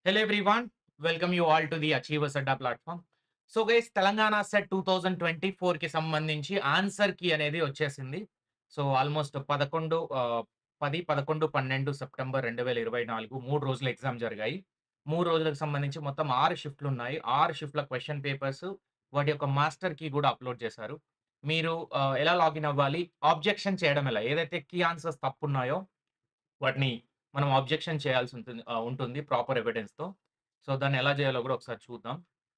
Hello everyone, welcome you all to the Achievers Adda platform. So guys Telangana set two thousand twenty ఫోర్కి సంబంధించి answer key అనేది వచ్చేసింది so almost పదకొండు ఆ, పది పదకొండు పన్నెండు సెప్టెంబర్ రెండు వేల ఇరవై నాలుగు మూడు రోజులు ఎగ్జామ్ జరిగాయి మూడు రోజులకు సంబంధించి మొత్తం ఆరు షిఫ్ట్లు ఉన్నాయి ఆరు షిఫ్ట్ల క్వశ్చన్ పేపర్స్ వాటి యొక్క మాస్టర్ కీ కూడా అప్లోడ్ చేశారు మీరు ఆ, ఎలా లాగిన్ అవ్వాలి ఆబ్జెక్షన్ చేయడం ఎలా ఏదైతే కీ ఆన్సర్స్ తప్పు ఉన్నాయో వాటిని మనం ఆబ్జెక్షన్ చేయాల్సి ఉంటుంది ఆ, ఉంటుంది ప్రాపర్ ఎవిడెన్స్తో సో దాన్ని ఎలా చేయాలో కూడా ఒకసారి చూద్దాం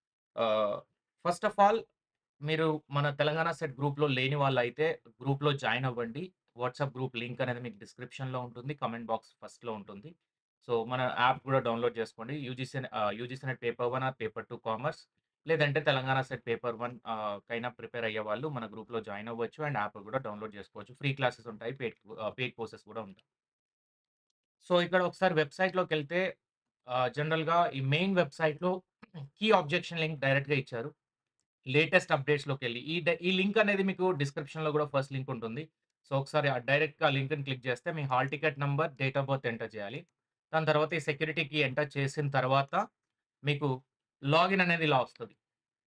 ఫస్ట్ ఆఫ్ ఆల్ మీరు మన తెలంగాణ సెట్ గ్రూప్లో లేని వాళ్ళు అయితే గ్రూప్లో జాయిన్ అవ్వండి వాట్సాప్ గ్రూప్ లింక్ అనేది మీకు డిస్క్రిప్షన్లో ఉంటుంది కమెంట్ బాక్స్ ఫస్ట్లో ఉంటుంది సో మన యాప్ కూడా డౌన్లోడ్ చేసుకోండి UGC UGC net paper one or paper two commerce లేదంటే తెలంగాణ సెట్ పేపర్ వన్ కైనా ప్రిపేర్ అయ్యే వాళ్ళు మన గ్రూప్లో జాయిన్ అవ్వచ్చు అండ్ యాప్ కూడా డౌన్లోడ్ చేసుకోవచ్చు ఫ్రీ క్లాసెస్ ఉంటాయి పేడ్ పేడ్ కోర్సెస్ కూడా ఉంటాయి సో ఇక్కడ ఒకసారి వెబ్సైట్లోకి వెళ్తే జనరల్గా ఈ మెయిన్ వెబ్సైట్లో కీ ఆబ్జెక్షన్ లింక్ డైరెక్ట్గా ఇచ్చారు లేటెస్ట్ అప్డేట్స్లోకి వెళ్ళి ఈ డ- ఈ లింక్ అనేది మీకు డిస్క్రిప్షన్లో కూడా ఫస్ట్ లింక్ ఉంటుంది సో ఒకసారి డైరెక్ట్గా లింక్ని క్లిక్ చేస్తే మీ hall ticket number date of birth enter చేయాలి దాని తర్వాత ఈ సెక్యూరిటీ కీ ఎంటర్ చేసిన తర్వాత మీకు లాగిన్ అనేది ఇలా వస్తుంది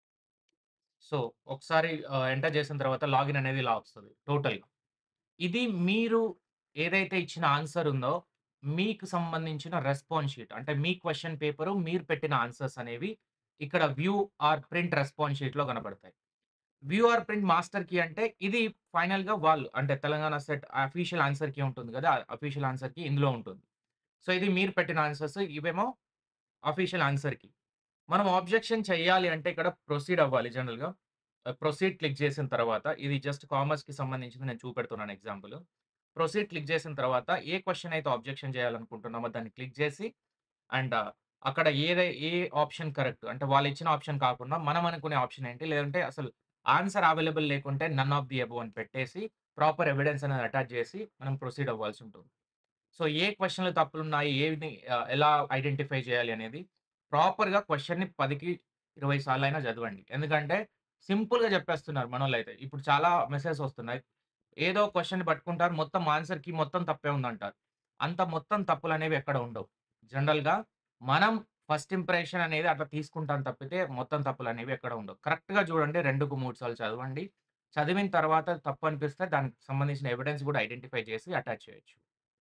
సో ఒకసారి ఎంటర్ చేసిన తర్వాత లాగిన్ అనేది ఇలా వస్తుంది టోటల్గా ఇది మీరు ఏదైతే ఇచ్చిన ఆన్సర్ ఉందో మీకు సంబంధించిన రెస్పాన్స్ షీట్ అంటే మీ క్వశ్చన్ పేపరు మీరు పెట్టిన ఆన్సర్స్ అనేవి ఇక్కడ వ్యూ ఆర్ ప్రింట్ రెస్పాన్స్ షీట్లో కనబడతాయి view or print master key అంటే ఇది ఫైనల్గా వాళ్ళు అంటే Telangana set official answer key ఉంటుంది కదా అఫీషియల్ ఆన్సర్ కీ ఇందులో ఉంటుంది సో ఇది మీరు పెట్టిన ఆన్సర్స్ ఇవేమో అఫీషియల్ ఆన్సర్ కీ మనం ఆబ్జెక్షన్ చేయాలి అంటే ఇక్కడ ప్రొసీడ్ అవ్వాలి జనరల్గా ప్రొసీడ్ క్లిక్ చేసిన తర్వాత ఇది జస్ట్ కామర్స్కి సంబంధించింది నేను చూపెడుతున్నాను ఎగ్జాంపుల్ ప్రొసీడ్ క్లిక్ చేసిన తర్వాత ఏ క్వశ్చన్ అయితే ఆబ్జెక్షన్ చేయాలనుకుంటున్నామో దాన్ని క్లిక్ చేసి అండ్ అక్కడ ఏదై ఏ ఆప్షన్ కరెక్ట్ అంటే వాళ్ళు ఇచ్చిన ఆప్షన్ కాకుండా మనం అనుకునే ఆప్షన్ ఏంటి లేదంటే అసలు ఆన్సర్ అవైలబుల్ లేకుంటే నన్ ఆఫ్ ది అబో అని పెట్టేసి ప్రాపర్ ఎవిడెన్స్ అనేది అటాచ్ చేసి మనం ప్రొసీడ్ అవ్వాల్సి ఉంటుంది సో ఏ క్వశ్చన్లు తప్పులున్నాయి ఏవి ఎలా ఐడెంటిఫై చేయాలి అనేది ప్రాపర్గా క్వశ్చన్ని పదికి ఇరవై సార్లు అయినా చదవండి ఎందుకంటే సింపుల్గా చెప్పేస్తున్నారు మనోళ్ళు అయితే ఇప్పుడు చాలా మెసేజ్ వస్తున్నాయి ఏదో క్వశ్చన్ పట్టుకుంటారు మొత్తం ఆన్సర్కి మొత్తం తప్పే ఉందంటారు అంత మొత్తం తప్పులు అనేవి ఎక్కడ ఉండవు జనరల్గా మనం ఫస్ట్ ఇంప్రెషన్ అనేది అట్లా తీసుకుంటాం తప్పితే మొత్తం తప్పులు అనేవి ఎక్కడ ఉండవు కరెక్ట్గా చూడండి రెండుకు మూడు సార్లు చదవండి చదివిన తర్వాత తప్పు అనిపిస్తే దానికి సంబంధించిన ఎవిడెన్స్ కూడా ఐడెంటిఫై చేసి అటాచ్ చేయొచ్చు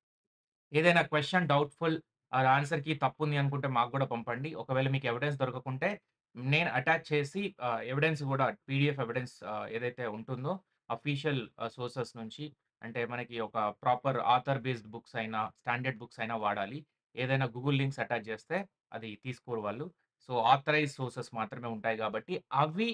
ఏదైనా క్వశ్చన్ డౌట్ఫుల్ ఆ ఆన్సర్కి తప్పు ఉంది అనుకుంటే మాకు కూడా పంపండి ఒకవేళ మీకు ఎవిడెన్స్ దొరకకుంటే నేను అటాచ్ చేసి ఎవిడెన్స్ కూడా పీడిఎఫ్ ఎవిడెన్స్ ఏదైతే ఉంటుందో అఫీషియల్ సోర్సెస్ నుంచి అంటే మనకి ఒక ప్రాపర్ ఆథర్ బేస్డ్ బుక్స్ అయినా స్టాండర్డ్ బుక్స్ అయినా వాడాలి ఏదైనా గూగుల్ లింక్స్ అటాచ్ చేస్తే అది తీసుకోరు వాళ్ళు సో ఆథరైజ్ సోర్సెస్ మాత్రమే ఉంటాయి కాబట్టి అవి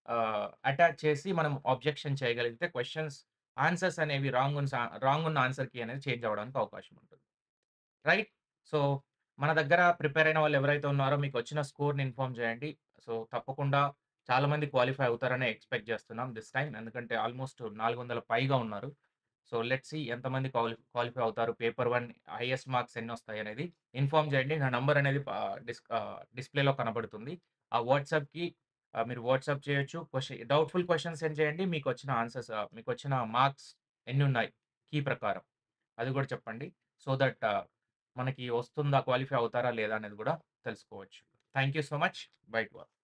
అటాచ్ చేసి మనం ఆబ్జెక్షన్ చేయగలిగితే క్వశ్చన్స్ ఆన్సర్స్ అనేవి రాంగ్ ఉన్న రాంగ్ ఉన్న ఆన్సర్కి అనేది చేంజ్ అవ్వడానికి అవకాశం ఉంటుంది రైట్ సో మన దగ్గర ప్రిపేర్ అయిన వాళ్ళు ఎవరైతే ఉన్నారో మీకు వచ్చిన స్కోర్ని ఇన్ఫార్మ్ చేయండి సో తప్పకుండా చాలా మంది క్వాలిఫై అవుతారని ఎక్స్పెక్ట్ చేస్తున్నాం దిస్ టైం ఎందుకంటే ఆల్మోస్ట్ నాలుగు వందల పైగా ఉన్నారు సో లెట్స్ సి ఎంతమంది క్వాలి క్వాలిఫై అవుతారు పేపర్ వన్ హైయెస్ట్ మార్క్స్ ఎన్ని వస్తాయి అనేది ఇన్ఫార్మ్ చేయండి నా నంబర్ అనేది డిస్ డిస్ప్లేలో కనబడుతుంది ఆ వాట్సాప్కి మీరు వాట్సాప్ చేయొచ్చు క్వశ్చన్ డౌట్ఫుల్ క్వశ్చన్స్ సెండ్ చేయండి మీకు వచ్చిన ఆన్సర్స్ మీకు వచ్చిన మార్క్స్ ఎన్ని ఉన్నాయి కీ ప్రకారం అది కూడా చెప్పండి సో దట్ మనకి వస్తుందా క్వాలిఫై అవుతారా లేదా అనేది కూడా తెలుసుకోవచ్చు thank you so much byte work